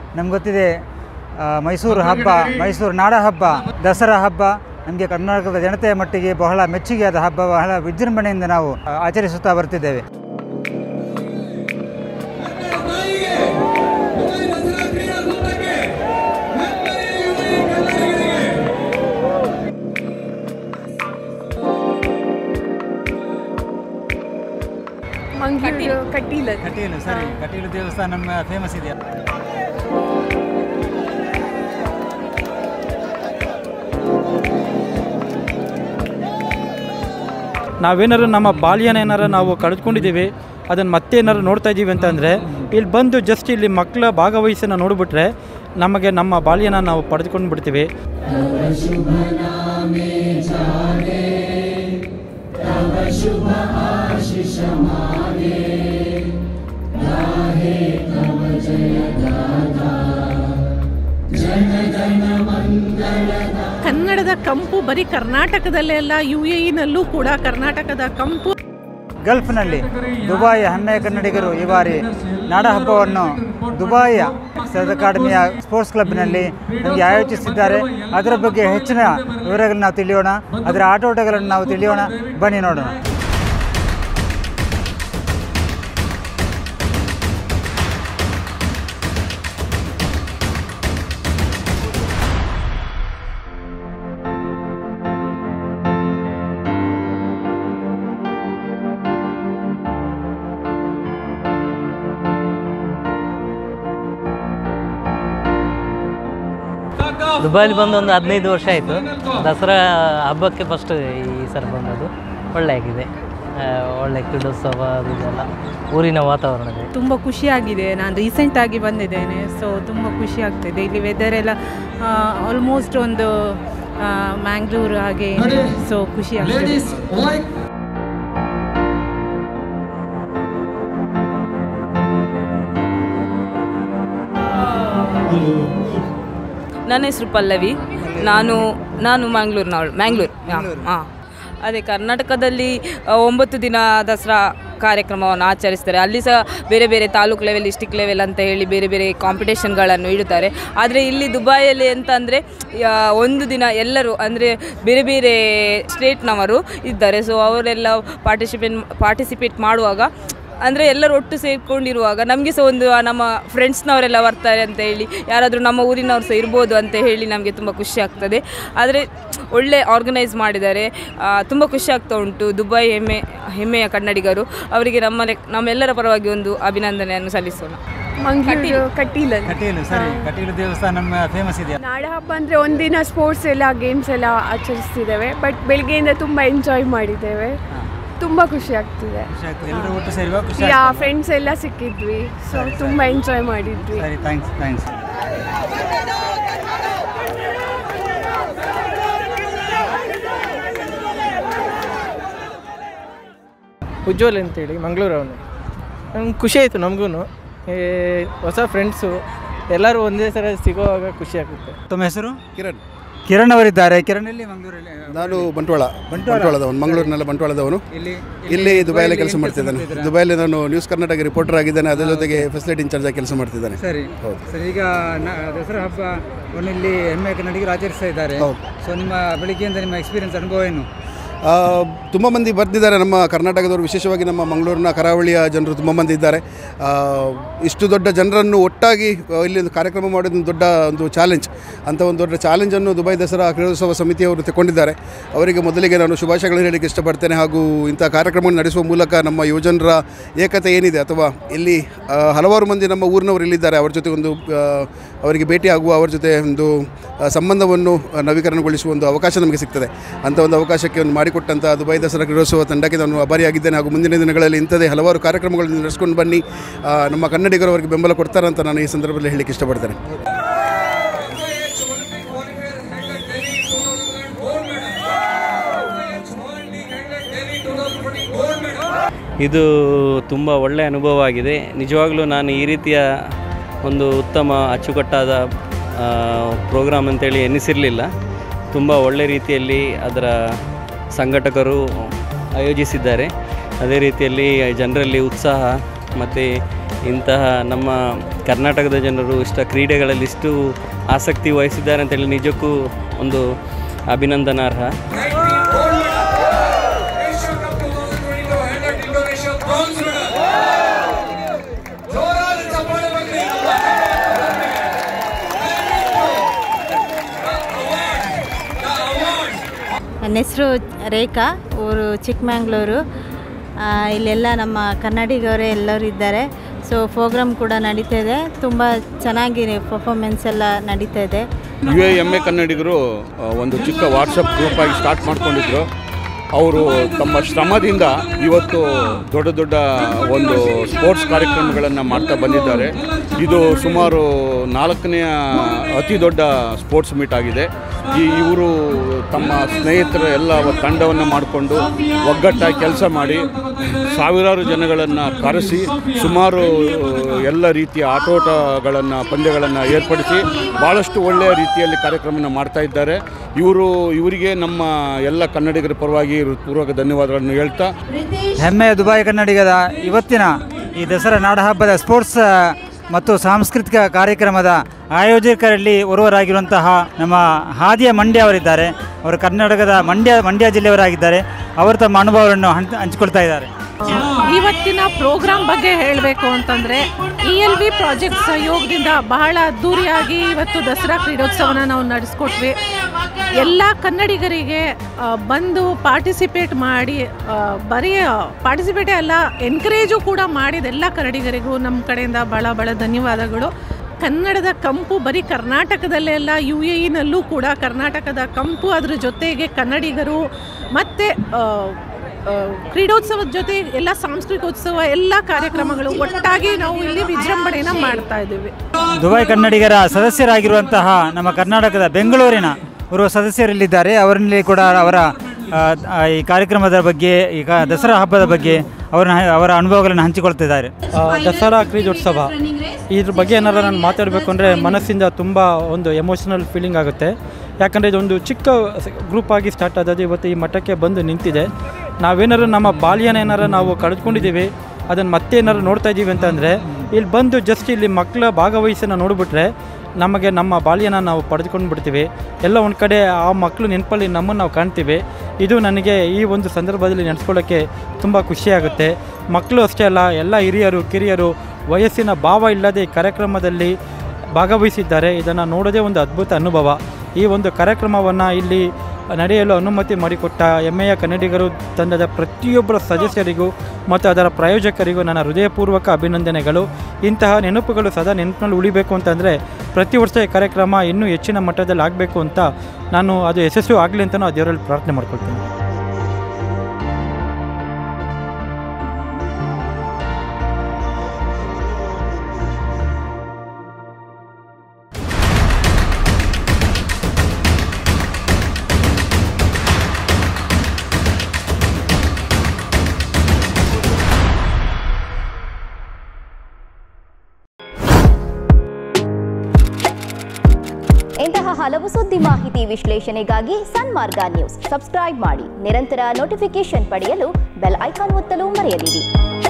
ನಮ್ಗೆ ಗೊತ್ತಿದೆ ಆ, ಮೈಸೂರು ಹಬ್ಬ ಮೈಸೂರು ನಾಡ ಹಬ್ಬ ದಸರಾ ಹಬ್ಬ ನಮಗೆ ಕರ್ನಾಟಕದ ಜನತೆಯ ಮಟ್ಟಿಗೆ ಬಹಳ ಮೆಚ್ಚುಗೆಯಾದ ಹಬ್ಬ ಬಹಳ ವಿಜೃಂಭಣೆಯಿಂದ ನಾವು ಆ, ಆಚರಿಸುತ್ತಾ ಬರ್ತಿದ್ದೇವೆ ಮಂಗಳೂರು ಕಟೀಲ ಕಟೀಲು ಸರಿ ಕಟೀಲು ದೇವಸ್ಥಾನ ನಮ್ಮ ಫೇಮಸ್ ಇದೆಯಾ ನಾವೇನಾದ್ರು ನಮ್ಮ ಬಾಲ್ಯನ ಏನಾರು ನಾವು ಕಳೆದುಕೊಂಡಿದ್ದೀವಿ ಅದನ್ನು ಮತ್ತೆ ಏನಾದ್ರು ನೋಡ್ತಾ ಇದ್ದೀವಿ ಅಂತಂದರೆ ಇಲ್ಲಿ ಬಂದು ಜಸ್ಟ್ ಇಲ್ಲಿ ಮಕ್ಕಳ ಭಾಗವಹಿಸನ್ನು ನೋಡಿಬಿಟ್ರೆ ನಮಗೆ ನಮ್ಮ ಬಾಲ್ಯನ ನಾವು ಪಡೆದುಕೊಂಡು ಬಿಡ್ತೀವಿ ಕನ್ನಡದ ಕಂಪು ಬರೀ ಕರ್ನಾಟಕದಲ್ಲೇ ಅಲ್ಲ ಯು ಎ ಇನಲ್ಲೂ ಕೂಡ ಕರ್ನಾಟಕದ ಕಂಪು ಗಲ್ಫ್ನಲ್ಲಿ ದುಬಾಯಿಯ ಹೆಮ್ಮೆಯ ಕನ್ನಡಿಗರು ಈ ಬಾರಿ ನಾಡ ಹಬ್ಬವನ್ನು ದುಬಾಯಿಯ ಸೌತ್ ಅಕಾಡೆಮಿಯ ಸ್ಪೋರ್ಟ್ಸ್ ಕ್ಲಬ್ನಲ್ಲಿ ನಮಗೆ ಆಯೋಜಿಸಿದ್ದಾರೆ ಅದರ ಬಗ್ಗೆ ಹೆಚ್ಚಿನ ವಿವರಗಳನ್ನು ನಾವು ತಿಳಿಯೋಣ ಅದರ ಆಟೋಟಗಳನ್ನು ನಾವು ತಿಳಿಯೋಣ ಬನ್ನಿ ನೋಡೋಣ ದುಬೈಲಿ ಬಂದು ಒಂದು ಹದಿನೈದು ವರ್ಷ ಆಯಿತು ದಸರಾ ಹಬ್ಬಕ್ಕೆ ಫಸ್ಟ್ ಈ ಸಲ ಬಂದದ್ದು ಒಳ್ಳೆ ಆಗಿದೆ ಆ, ಒಳ್ಳೆ ಕ್ರೀಡೋತ್ಸವ ಅದು ಇದೆಲ್ಲ ಊರಿನ ವಾತಾವರಣ ಇದೆ ತುಂಬ ಖುಷಿಯಾಗಿದೆ ನಾನು ರೀಸೆಂಟಾಗಿ ಬಂದಿದ್ದೇನೆ ಸೊ ತುಂಬ ಖುಷಿ ಆಗ್ತಿದೆ ಇಲ್ಲಿ ವೆದರ್ ಎಲ್ಲ ಆಲ್ಮೋಸ್ಟ್ ಒಂದು ಮ್ಯಾಂಗ್ಳೂರು ಹಾಗೆ ಸೊ ಖುಷಿ ಆಗ್ತಿದೆ ನನ್ನ ಹೆಸರು ಪಲ್ಲವಿ ನಾನು ನಾನು ಮ್ಯಾಂಗ್ಳೂರ್ನವಳು ಮ್ಯಾಂಗ್ಳೂರು ಹಾಂ ಅದೇ ಕರ್ನಾಟಕದಲ್ಲಿ ಆ, ಒಂಬತ್ತು ದಿನ ದಸರಾ ಕಾರ್ಯಕ್ರಮವನ್ನು ಆಚರಿಸ್ತಾರೆ ಅಲ್ಲಿ ಸಹ ಬೇರೆ ಬೇರೆ ತಾಲೂಕು ಲೆವೆಲ್ ಡಿಸ್ಟಿಕ್ ಲೆವೆಲ್ ಅಂತ ಹೇಳಿ ಬೇರೆ ಬೇರೆ ಕಾಂಪಿಟೇಷನ್ಗಳನ್ನು ಇಡುತ್ತಾರೆ ಆದರೆ ಇಲ್ಲಿ ದುಬೈಯಲ್ಲಿ ಅಂತ ಅಂದರೆ ಒಂದು ದಿನ ಎಲ್ಲರೂ ಅಂದರೆ ಬೇರೆ ಬೇರೆ ಸ್ಟೇಟ್ನವರು ಇದ್ದಾರೆ ಸೊ ಅವರೆಲ್ಲ ಪಾರ್ಟಿಸಿಪೇಟ್ ಪಾರ್ಟಿಸಿಪೇಟ್ ಮಾಡುವಾಗ ಅಂದರೆ ಎಲ್ಲರೂ ಒಟ್ಟು ಸೇರಿಕೊಂಡಿರುವಾಗ ನಮಗೆ ಸಹ ಒಂದು ಆ ನಮ್ಮ ಫ್ರೆಂಡ್ಸ್ನವರೆಲ್ಲ ಬರ್ತಾರೆ ಅಂತ ಹೇಳಿ ಯಾರಾದರೂ ನಮ್ಮ ಊರಿನವ್ರು ಸಹ ಇರ್ಬೋದು ಅಂತ ಹೇಳಿ ನಮಗೆ ತುಂಬ ಖುಷಿ ಆಗ್ತದೆ ಆದರೆ ಒಳ್ಳೆ ಆರ್ಗನೈಸ್ ಮಾಡಿದ್ದಾರೆ ತುಂಬ ಖುಷಿ ಆಗ್ತಾ ಉಂಟು ದುಬೈ ಹೆಮ್ಮೆ ಹೆಮ್ಮೆಯ ಕನ್ನಡಿಗರು ಅವರಿಗೆ ನಮ್ಮ ಲೆಕ್- ನಮ್ಮೆಲ್ಲರ ಪರವಾಗಿ ಒಂದು ಅಭಿನಂದನೆಯನ್ನು ಸಲ್ಲಿಸೋಣ ಮಂಗಳೂರು ಕಟೀಲ ಕಟೀಲು ಸರಿ ಕಟೀಲು ದೇವಸ್ಥಾನ ನಮ್ಮ ಫೇಮಸ್ ಇದೆಯಾ ನಾಡ ಹಬ್ಬ ಅಂದರೆ ಒಂದಿನ ಸ್ಪೋರ್ಟ್ಸ್ ಎಲ್ಲ ಗೇಮ್ಸ್ ಎಲ್ಲ ಆಚರಿಸ್ತಿದ್ದೇವೆ ಬಟ್ ಬೆಳಗ್ಗೆಯಿಂದ ತುಂಬ ಎಂಜಾಯ್ ಮಾಡಿದ್ದೇವೆ ತುಂಬ ಖುಷಿ ಆಗ್ತಿದೆ ಖುಷಿ ಆಗ್ತದೆ ಎಲ್ಲರೂ ಒಟ್ಟು ಸೇರುವ ಖುಷಿ ಯಾ ಆಗ್ತದೆ. ಫ್ರೆಂಡ್ಸ್ ಎಲ್ಲ ಸಿಕ್ಕಿದ್ವಿ ಸೊ ತುಂಬ ಎಂಜಾಯ್ ಮಾಡಿದ್ವಿ ಸರಿ ಥ್ಯಾಂಕ್ಸ್ ಥ್ಯಾಂಕ್ಸ್ ಉಜ್ವಲ್ ಅಂತೇಳಿ ಮಂಗಳೂರು ಅವನು ನಮ್ಗೆ ಖುಷಿ ಆಯಿತು ನಮಗೂ ಹೊಸ ಫ್ರೆಂಡ್ಸು ಎಲ್ಲರೂ ಒಂದೇ ಸಲ ಸಿಗೋವಾಗ ಖುಷಿ ಆಗುತ್ತೆ ತಮ್ಮ ಹೆಸರು ಕಿರಣ್ ಕಿರಣ್ ಅವರಿದ್ದಾರೆ ಕಿರಣ್ ಎಲ್ಲಿ ಮಂಗಳೂರಲ್ಲಿ ನಾನು ಬಂಟ್ವಾಳ ಬಂಟ್ವಾಳ. ಬಂಟ್ವಾಳದವನು ಮಂಗಳೂರಿನೆಲ್ಲ ಬಂಟ್ವಾಳದವನು ಇಲ್ಲಿ ಇಲ್ಲಿ ದುಬೈಯಲ್ಲಿ ಕೆಲಸ ಏನ್ ಮಾಡ್ತಿದ್ದಾನೆ ಮಾಡ್ತಿದ್ದೀರಾ? ದುಬೈಯಲ್ಲಿ ನಾನು ನ್ಯೂಸ್ ಕರ್ನಾಟಕ ರಿಪೋರ್ಟರ್ ಆಗಿದ್ದೇನೆ ಅದರ ಜೊತೆಗೆ ಫೆಸಿಲಿಟಿ ಇನ್ಚಾರ್ಜ್ ಆಗಿ ಕೆಲಸ ಮಾಡ್ತಿದ್ದಾನೆ ಸರಿ ಹೌದು. ಸರಿ ಈಗ ನ- ದಸರಾ ಹಬ್ಬವನ್ನು ಇಲ್ಲಿ ಹೆಮ್ಮೆ ಕನ್ನಡಿಗರು ಆಚರಿಸ್ತಾ ಇದ್ದಾರೆ ಹೌದು. ಸೊ ನಿಮ್ಮ ಬೆಳಿಗ್ಗೆಯಿಂದ ನಿಮ್ಮ ಎಕ್ಸ್ಪೀರಿಯನ್ಸ್ ಅನುಭವ ಏನು ತುಂಬ ಮಂದಿ ಬರ್ತಿದ್ದಾರೆ ನಮ್ಮ ಕರ್ನಾಟಕದವರು ವಿಶೇಷವಾಗಿ ನಮ್ಮ ಮಂಗಳೂರಿನ ಕರಾವಳಿಯ ಜನರು ತುಂಬ ಮಂದಿ ಇದ್ದಾರೆ ಆ, ಇಷ್ಟು ದೊಡ್ಡ ಜನರನ್ನು ಒಟ್ಟಾಗಿ ಆ, ಇಲ್ಲಿ ಒಂದು ಕಾರ್ಯಕ್ರಮ ಮಾಡೋದು ಒಂದು ದೊಡ್ಡ ಒಂದು ಚಾಲೆಂಜ್ ಅಂತ ಒಂದು ದೊಡ್ಡ ಚಾಲೆಂಜನ್ನು ದುಬೈ ದಸರಾ ಕ್ರೀಡೋತ್ಸವ ಸಮಿತಿಯವರು ತಗೊಂಡಿದ್ದಾರೆ ಅವರಿಗೆ ಮೊದಲಿಗೆ ನಾನು ಶುಭಾಶಯಗಳನ್ನು ಹೇಳಲಿಕ್ಕೆ ಇಷ್ಟಪಡ್ತೇನೆ ಹಾಗೂ ಇಂಥ ಕಾರ್ಯಕ್ರಮವನ್ನು ನಡೆಸುವ ಮೂಲಕ ನಮ್ಮ ಯುವಜನರ ಏಕತೆ ಏನಿದೆ ಅಥವಾ ಇಲ್ಲಿ ಆ, ಹಲವಾರು ಮಂದಿ ನಮ್ಮ ಊರಿನವರು ಇಲ್ಲಿದ್ದಾರೆ ಅವರ ಜೊತೆ ಒಂದು ಆ, ಅವರಿಗೆ ಭೇಟಿಯಾಗುವ ಅವರ ಜೊತೆ ಒಂದು ಆ, ಸಂಬಂಧವನ್ನು ಆ, ನವೀಕರಣಗೊಳಿಸುವ ಒಂದು ಅವಕಾಶ ನಮಗೆ ಸಿಗ್ತದೆ ಅಂಥ ಒಂದು ಅವಕಾಶಕ್ಕೆ ಒಂದು ಮಾಡಿಕೊಟ್ಟಂಥ ದುಬೈ ದಸರಾ ಕ್ರೀಡೋತ್ಸವ ತಂಡಕ್ಕೆ ನಾನು ಆಭಾರಿಯಾಗಿದ್ದೇನೆ ಹಾಗೂ ಮುಂದಿನ ದಿನಗಳಲ್ಲಿ ಇಂಥದೇ ಹಲವಾರು ಕಾರ್ಯಕ್ರಮಗಳನ್ನು ನಡೆಸ್ಕೊಂಡು ಬನ್ನಿ ಆ, ನಮ್ಮ ಕನ್ನಡಿಗರು ಅವರಿಗೆ ಬೆಂಬಲ ಕೊಡ್ತಾರೆ ಅಂತ ನಾನು ಈ ಸಂದರ್ಭದಲ್ಲಿ ಹೇಳಲಿಕ್ಕೆ ಇಷ್ಟಪಡ್ತೇನೆ ಇದು ತುಂಬ ಒಳ್ಳೆಯ ಅನುಭವ ಆಗಿದೆ ನಿಜವಾಗಲೂ ನಾನು ಈ ರೀತಿಯ ಒಂದು ಉತ್ತಮ ಅಚ್ಚುಕಟ್ಟಾದ ಪ್ರೋಗ್ರಾಮ್ ಅಂತೇಳಿ ಎನಿಸಿರಲಿಲ್ಲ ತುಂಬ ಒಳ್ಳೆ ರೀತಿಯಲ್ಲಿ ಅದರ ಸಂಘಟಕರು ಆಯೋಜಿಸಿದ್ದಾರೆ ಅದೇ ರೀತಿಯಲ್ಲಿ ಜನರಲ್ಲಿ ಉತ್ಸಾಹ ಮತ್ತು ಇಂತಹ ನಮ್ಮ ಕರ್ನಾಟಕದ ಜನರು ಇಷ್ಟ ಕ್ರೀಡೆಗಳಲ್ಲಿ ಇಷ್ಟು ಆಸಕ್ತಿ ವಹಿಸಿದ್ದಾರೆ ಅಂತೇಳಿ ನಿಜಕ್ಕೂ ಒಂದು ಅಭಿನಂದನಾರ್ಹ ನನ್ನ ಹೆಸರು ರೇಖಾ ಊರು ಚಿಕ್ಕಮಂಗ್ಳೂರು ಆ, ಇಲ್ಲೆಲ್ಲ ನಮ್ಮ ಕನ್ನಡಿಗರೇ ಎಲ್ಲರೂ ಇದ್ದಾರೆ ಸೊ ಪ್ರೋಗ್ರಾಮ್ ಕೂಡ ನಡೀತಾ ಇದೆ ತುಂಬ ಚೆನ್ನಾಗಿ ಪರ್ಫಾರ್ಮೆನ್ಸ್ ಎಲ್ಲ ನಡೀತಾ ಇದೆ ಯು ಎ ಎಮ್ ಎ ಕನ್ನಡಿಗರು ಆ, ಒಂದು ಚಿಕ್ಕ ವಾಟ್ಸಪ್ ಗ್ರೂಪ್ ಆಗಿ ಸ್ಟಾರ್ಟ್ ಮಾಡ್ಕೊಂಡಿದ್ರು ಅವರು ತಮ್ಮ ಶ್ರಮದಿಂದ ಇವತ್ತು ದೊಡ್ಡ ದೊಡ್ಡ ಒಂದು ಸ್ಪೋರ್ಟ್ಸ್ ಕಾರ್ಯಕ್ರಮಗಳನ್ನು ಮಾಡ್ತಾ ಬಂದಿದ್ದಾರೆ ಇದು ಸುಮಾರು ನಾಲ್ಕನೆಯ ಅತಿ ದೊಡ್ಡ ಸ್ಪೋರ್ಟ್ಸ್ ಮೀಟ್ ಆಗಿದೆ ಈ ಇವರು ತಮ್ಮ ಸ್ನೇಹಿತರ ಎಲ್ಲ ತಂಡವನ್ನು ಮಾಡಿಕೊಂಡು ಒಗ್ಗಟ್ಟಾಗಿ ಕೆಲಸ ಮಾಡಿ ಸಾವಿರಾರು ಜನಗಳನ್ನು ಕರೆಸಿ ಸುಮಾರು ಎಲ್ಲ ರೀತಿಯ ಆಟೋಟಗಳನ್ನು ಪಂದ್ಯಗಳನ್ನು ಏರ್ಪಡಿಸಿ ಭಾಳಷ್ಟು ಒಳ್ಳೆಯ ರೀತಿಯಲ್ಲಿ ಕಾರ್ಯಕ್ರಮನ ಮಾಡ್ತಾ ಇದ್ದಾರೆ ಇವರು ಇವರಿಗೆ ನಮ್ಮ ಎಲ್ಲ ಕನ್ನಡಿಗರ ಪರವಾಗಿ ಪೂರ್ವಕ ಧನ್ಯವಾದಗಳನ್ನು ಹೇಳ್ತಾ ಹೆಮ್ಮೆಯ ದುಬಾಯಿ ಕನ್ನಡಿಗದ ಇವತ್ತಿನ ಈ ದಸರಾ ನಾಡಹಬ್ಬದ ಸ್ಪೋರ್ಟ್ಸ್ ಆ, ಮತ್ತು ಸಾಂಸ್ಕೃತಿಕ ಕಾರ್ಯಕ್ರಮದ ಆಯೋಜಕರಲ್ಲಿ ಓರ್ವರಾಗಿರುವಂತಹ ನಮ್ಮ ಹಾದಿಯ ಮಂಡ್ಯ ಅವರಿದ್ದಾರೆ ಅವರು ಕರ್ನಾಟಕದ ಮಂಡ್ಯ ಮಂಡ್ಯ ಜಿಲ್ಲೆಯವರಾಗಿದ್ದಾರೆ ಅವರು ತಮ್ಮ ಅನುಭವವನ್ನು ಹಂಚ್ ಹಂಚಿಕೊಳ್ತಾ ಇದ್ದಾರೆ ಇವತ್ತಿನ ಪ್ರೋಗ್ರಾಮ್ ಬಗ್ಗೆ ಹೇಳಬೇಕು ಅಂತಂದರೆ ಇ ಎಲ್ ವಿ ಪ್ರಾಜೆಕ್ಟ್ ಸಹಯೋಗದಿಂದ ಬಹಳ ಅದ್ದೂರಿಯಾಗಿ ಇವತ್ತು ದಸರಾ ಕ್ರೀಡೋತ್ಸವನ ನಾವು ನಡೆಸ್ಕೊಟ್ವಿ ಎಲ್ಲ ಕನ್ನಡಿಗರಿಗೆ ಆ, ಬಂದು ಪಾರ್ಟಿಸಿಪೇಟ್ ಮಾಡಿ ಆ, ಬರೀ ಪಾರ್ಟಿಸಿಪೇಟೇ ಅಲ್ಲ ಎನ್ಕರೇಜು ಕೂಡ ಮಾಡಿದ ಎಲ್ಲ ಕನ್ನಡಿಗರಿಗೂ ನಮ್ಮ ಕಡೆಯಿಂದ ಭಾಳ ಭಾಳ ಧನ್ಯವಾದಗಳು ಕನ್ನಡದ ಕಂಪು ಬರೀ ಕರ್ನಾಟಕದಲ್ಲೇ ಅಲ್ಲ ಯು ಎ ಇನಲ್ಲೂ ಕೂಡ ಕರ್ನಾಟಕದ ಕಂಪು ಅದ್ರ ಜೊತೆಗೆ ಕನ್ನಡಿಗರು ಮತ್ತು ಕ್ರೀಡೋತ್ಸವದ ಜೊತೆ ಎಲ್ಲ ಸಾಂಸ್ಕೃತಿಕೋತ್ಸವ ಎಲ್ಲ ಕಾರ್ಯಕ್ರಮಗಳು ಒಟ್ಟಾಗಿ ನಾವು ಇಲ್ಲಿ ವಿಜೃಂಭಣೆನ ಮಾಡ್ತಾ ಇದ್ದೀವಿ ದುಬೈ ಕನ್ನಡಿಗರ ಸದಸ್ಯರಾಗಿರುವಂತಹ ನಮ್ಮ ಕರ್ನಾಟಕದ ಬೆಂಗಳೂರಿನ ಓರ್ವ ಸದಸ್ಯರಲ್ಲಿದ್ದಾರೆ ಅವರಲ್ಲಿ ಕೂಡ ಅವರ ಆ, ಆ, ಈ ಕಾರ್ಯಕ್ರಮದ ಬಗ್ಗೆ ಈಗ ದಸರಾ ಹಬ್ಬದ ಬಗ್ಗೆ ಅವರ ಅವರ ಅನುಭವಗಳನ್ನು ಹಂಚಿಕೊಳ್ತಿದ್ದಾರೆ ಆ, ದಸರಾ ಕ್ರೀಡೋತ್ಸವ ಇದ್ರ ಬಗ್ಗೆ ಏನಾರು ನಾನು ಮಾತಾಡಬೇಕು ಅಂದರೆ ಮನಸ್ಸಿಂದ ತುಂಬ ಒಂದು ಎಮೋಷನಲ್ ಫೀಲಿಂಗ್ ಆಗುತ್ತೆ ಯಾಕಂದರೆ ಇದೊಂದು ಚಿಕ್ಕ ಗ್ರೂಪ್ ಆಗಿ ಸ್ಟಾರ್ಟ್ ಆದದ್ದು ಇವತ್ತು ಈ ಮಟ್ಟಕ್ಕೆ ಬಂದು ನಿಂತಿದೆ ನಾವೇನಾರು ನಮ್ಮ ಬಾಲ್ಯನ ಏನಾರು ನಾವು ಕಳೆದುಕೊಂಡಿದ್ದೀವಿ ಅದನ್ನು ಮತ್ತೆ ಏನಾರು ನೋಡ್ತಾ ಇದ್ದೀವಿ ಅಂತಂದರೆ ಇಲ್ಲಿ ಬಂದು ಜಸ್ಟ್ ಇಲ್ಲಿ ಮಕ್ಕಳ ಭಾಗವಹಿಸನ್ನು ನೋಡಿಬಿಟ್ರೆ ನಮಗೆ ನಮ್ಮ ಬಾಲ್ಯನ ನಾವು ಪಡೆದುಕೊಂಡು ಬಿಡ್ತೀವಿ ಎಲ್ಲ ಒಂದು ಕಡೆ ಆ ಮಕ್ಕಳು ನೆನಪಲ್ಲಿ ನಮ್ಮನ್ನು ನಾವು ಕಾಣ್ತೀವಿ ಇದು ನನಗೆ ಈ ಒಂದು ಸಂದರ್ಭದಲ್ಲಿ ನೆನೆಸ್ಕೊಳ್ಳೋಕ್ಕೆ ತುಂಬ ಖುಷಿಯಾಗುತ್ತೆ ಮಕ್ಕಳು ಅಷ್ಟೇ ಅಲ್ಲ ಎಲ್ಲ ಹಿರಿಯರು ಕಿರಿಯರು ವಯಸ್ಸಿನ ಭಾವ ಇಲ್ಲದೆ ಈ ಕಾರ್ಯಕ್ರಮದಲ್ಲಿ ಭಾಗವಹಿಸಿದ್ದಾರೆ ಇದನ್ನು ನೋಡೋದೇ ಒಂದು ಅದ್ಭುತ ಅನುಭವ ಈ ಒಂದು ಕಾರ್ಯಕ್ರಮವನ್ನು ಇಲ್ಲಿ ನಡೆಯಲು ಅನುಮತಿ ಮಾಡಿಕೊಟ್ಟ ಹೆಮ್ಮೆಯ ಕನ್ನಡಿಗರು ತಂಡದ ಪ್ರತಿಯೊಬ್ಬರ ಸದಸ್ಯರಿಗೂ ಮತ್ತು ಅದರ ಪ್ರಾಯೋಜಕರಿಗೂ ನನ್ನ ಹೃದಯಪೂರ್ವಕ ಅಭಿನಂದನೆಗಳು ಇಂತಹ ನೆನಪುಗಳು ಸದಾ ನೆನಪಿನಲ್ಲಿ ಉಳಿಬೇಕು ಅಂತಂದರೆ ಪ್ರತಿ ವರ್ಷ ಈ ಕಾರ್ಯಕ್ರಮ ಇನ್ನೂ ಹೆಚ್ಚಿನ ಮಟ್ಟದಲ್ಲಿ ಆಗಬೇಕು ಅಂತ ನಾನು ಅದು ಯಶಸ್ವಿ ಆಗಲಿ ಅಂತಲೂ ಆ ದೇವರಲ್ಲಿ ಪ್ರಾರ್ಥನೆ ಮಾಡ್ಕೊಳ್ತೀನಿ ಇಂತಹ ಹಲವು ಸುದ್ದಿ ಮಾಹಿತಿ ವಿಶ್ಲೇಷಣೆಗಾಗಿ ಸನ್ಮಾರ್ಗ ನ್ಯೂಸ್ ಸಬ್ಸ್ಕ್ರೈಬ್ ಮಾಡಿ ನಿರಂತರ ನೋಟಿಫಿಕೇಶನ್ ಪಡೆಯಲು ಬೆಲ್ ಐಕಾನ್ ಒತ್ತಲು ಮರೆಯದಿರಿ